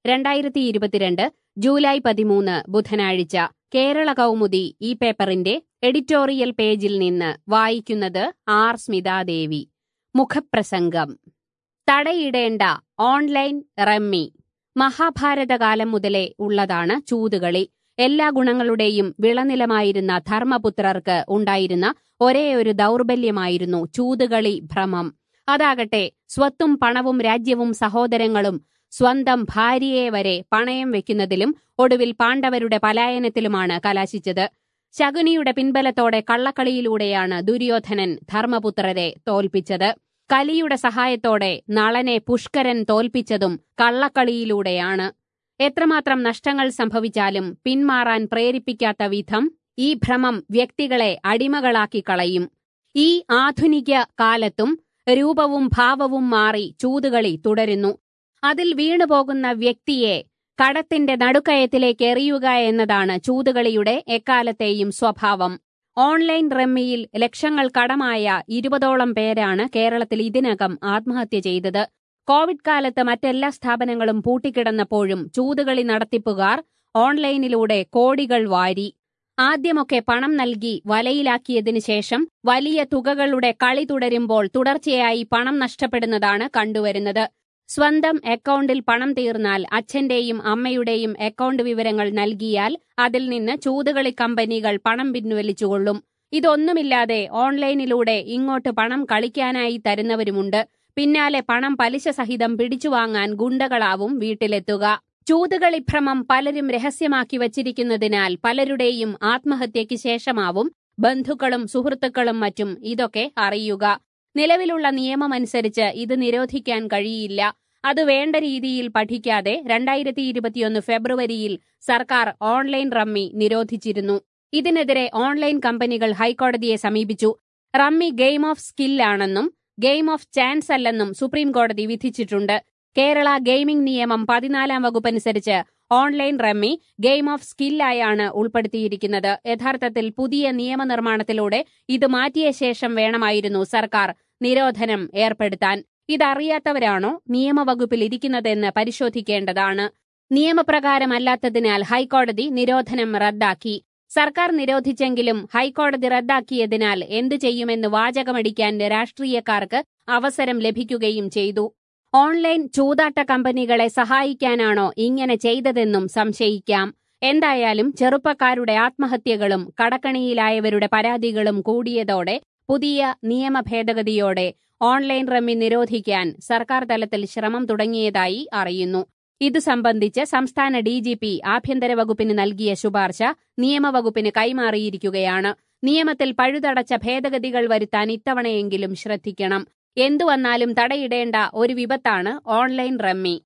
രണ്ടായിരത്തി ഇരുപത്തിരണ്ട് ജൂലൈ പതിമൂന്ന് ബുധനാഴ്ച കേരള കൗമുദി ഈ പേപ്പറിന്റെ എഡിറ്റോറിയൽ പേജിൽ നിന്ന് വായിക്കുന്നത് ആർ സ്മിതാദേവി മുഖപ്രസംഗം തടയിടേണ്ട ഓൺലൈൻ റമ്മി മഹാഭാരതകാലം മുതലേ ഉള്ളതാണ് ചൂതുകളി എല്ലാ ഗുണങ്ങളുടെയും വിളനിലമായിരുന്ന ധർമ്മപുത്രർക്ക് ഉണ്ടായിരുന്ന ഒരേ ഒരു ദൗർബല്യമായിരുന്നു ചൂതുകളി ഭ്രമം അതാകട്ടെ സ്വത്തും പണവും രാജ്യവും സഹോദരങ്ങളും സ്വന്തം ഭാര്യയെ വരെ പണയം വെക്കുന്നതിലും ഒടുവിൽ പാണ്ഡവരുടെ പലായനത്തിലുമാണ് കലാശിച്ചത് ശകുനിയുടെ പിൻബലത്തോടെ കള്ളക്കളിയിലൂടെയാണ് ദുര്യോധനൻ ധർമ്മപുത്രരെ തോൽപ്പിച്ചത് കലിയുടെ സഹായത്തോടെ നളനെ പുഷ്കരൻ തോൽപ്പിച്ചതും കള്ളക്കളിയിലൂടെയാണ് എത്രമാത്രം നഷ്ടങ്ങൾ സംഭവിച്ചാലും പിന്മാറാൻ പ്രേരിപ്പിക്കാത്ത വിധം ഈ ഭ്രമം വ്യക്തികളെ അടിമകളാക്കി കളയും ഈ ആധുനിക കാലത്തും രൂപവും ഭാവവും മാറി ചൂതുകളി തുടരുന്നു അതിൽ വീണുപോകുന്ന വ്യക്തിയെ കടത്തിന്റെ നടുക്കയത്തിലേക്ക് എറിയുക എന്നതാണ് ചൂതുകളിയുടെ എക്കാലത്തെയും സ്വഭാവം ഓൺലൈൻ റമ്മിയിൽ ലക്ഷങ്ങൾ കടമായ ഇരുപതോളം പേരാണ് കേരളത്തിൽ ഇതിനകം ആത്മഹത്യ ചെയ്തത് കോവിഡ് കാലത്ത് മറ്റെല്ലാ സ്ഥാപനങ്ങളും പൂട്ടിക്കിടന്നപ്പോഴും ചൂതുകളി നടത്തിപ്പുകാർ ഓൺലൈനിലൂടെ കോടികൾ വാരി ആദ്യമൊക്കെ പണം നൽകി വലയിലാക്കിയതിനു ശേഷം വലിയ തുകകളുടെ കളി തുടരുമ്പോൾ തുടർച്ചയായി പണം നഷ്ടപ്പെടുന്നതാണ് കണ്ടുവരുന്നത് സ്വന്തം അക്കൗണ്ടിൽ പണം തീർന്നാൽ അച്ഛന്റെയും അമ്മയുടെയും അക്കൗണ്ട് വിവരങ്ങൾ നൽകിയാൽ അതിൽ നിന്ന് ചൂതുകളി കമ്പനികൾ പണം പിൻവലിച്ചുകൊള്ളും ഇതൊന്നുമില്ലാതെ ഓൺലൈനിലൂടെ ഇങ്ങോട്ട് പണം കളിക്കാനായി തരുന്നവരുമുണ്ട് പിന്നാലെ പണം പലിശ സഹിതം പിടിച്ചുവാങ്ങാൻ ഗുണ്ടകളാവും വീട്ടിലെത്തുക ചൂതുകളിഭ്രമം പലരും രഹസ്യമാക്കി വച്ചിരിക്കുന്നതിനാൽ പലരുടെയും ആത്മഹത്യയ്ക്ക് ശേഷമാവും ബന്ധുക്കളും സുഹൃത്തുക്കളും മറ്റും ഇതൊക്കെ അറിയുക നിലവിലുള്ള നിയമമനുസരിച്ച് ഇത് നിരോധിക്കാൻ കഴിയില്ല അത് വേണ്ട രീതിയിൽ പഠിക്കാതെ രണ്ടായിരത്തി ഇരുപത്തിയൊന്ന് ഫെബ്രുവരിയിൽ സർക്കാർ ഓൺലൈൻ റമ്മി നിരോധിച്ചിരുന്നു ഇതിനെതിരെ ഓൺലൈൻ കമ്പനികൾ ഹൈക്കോടതിയെ സമീപിച്ചു റമ്മി ഗെയിം ഓഫ് സ്കില്ലാണെന്നും ഗെയിം ഓഫ് ചാൻസ് അല്ലെന്നും സുപ്രീംകോടതി വിധിച്ചിട്ടുണ്ട് കേരള ഗെയിമിംഗ് നിയമം പതിനാലാം വകുപ്പനുസരിച്ച് ഓൺലൈൻ റമ്മി ഗെയിം ഓഫ് സ്കില്ലായാണ് ഉൾപ്പെടുത്തിയിരിക്കുന്നത് യഥാർത്ഥത്തിൽ പുതിയ നിയമനിർമ്മാണത്തിലൂടെ ഇത് മാറ്റിയ ശേഷം വേണമായിരുന്നു സർക്കാർ നിരോധനം ഏർപ്പെടുത്താൻ ഇതറിയാത്തവരാണോ നിയമവകുപ്പിൽ ഇരിക്കുന്നതെന്ന് പരിശോധിക്കേണ്ടതാണ് നിയമപ്രകാരമല്ലാത്തതിനാൽ ഹൈക്കോടതി നിരോധനം റദ്ദാക്കി സർക്കാർ നിരോധിച്ചെങ്കിലും ഹൈക്കോടതി റദ്ദാക്കിയതിനാൽ എന്തു ചെയ്യുമെന്ന് വാചകമടിക്കാൻ രാഷ്ട്രീയക്കാർക്ക് അവസരം ലഭിക്കുകയും ചെയ്തു ഓൺലൈൻ ചൂതാട്ട കമ്പനികളെ സഹായിക്കാനാണോ ഇങ്ങനെ ചെയ്തതെന്നും സംശയിക്കാം എന്തായാലും ചെറുപ്പക്കാരുടെ ആത്മഹത്യകളും കടക്കണിയിലായവരുടെ പരാതികളും കൂടിയതോടെ പുതിയ നിയമ ഭേദഗതിയോടെ ഓൺലൈൻ റമ്മി നിരോധിക്കാൻ സർക്കാർ തലത്തിൽ ശ്രമം തുടങ്ങിയതായി അറിയുന്നു ഇതു സംബന്ധിച്ച് സംസ്ഥാന ഡിജിപി ആഭ്യന്തര വകുപ്പിന് നൽകിയ ശുപാർശ നിയമവകുപ്പിന് കൈമാറിയിരിക്കുകയാണ് നിയമത്തിൽ പഴുതടച്ച ഭേദഗതികൾ വരുത്താൻ ഇത്തവണയെങ്കിലും ശ്രദ്ധിക്കണം എന്തു വന്നാലും തടയിടേണ്ട ഒരു വിപത്താണ് ഓൺലൈൻ റമ്മി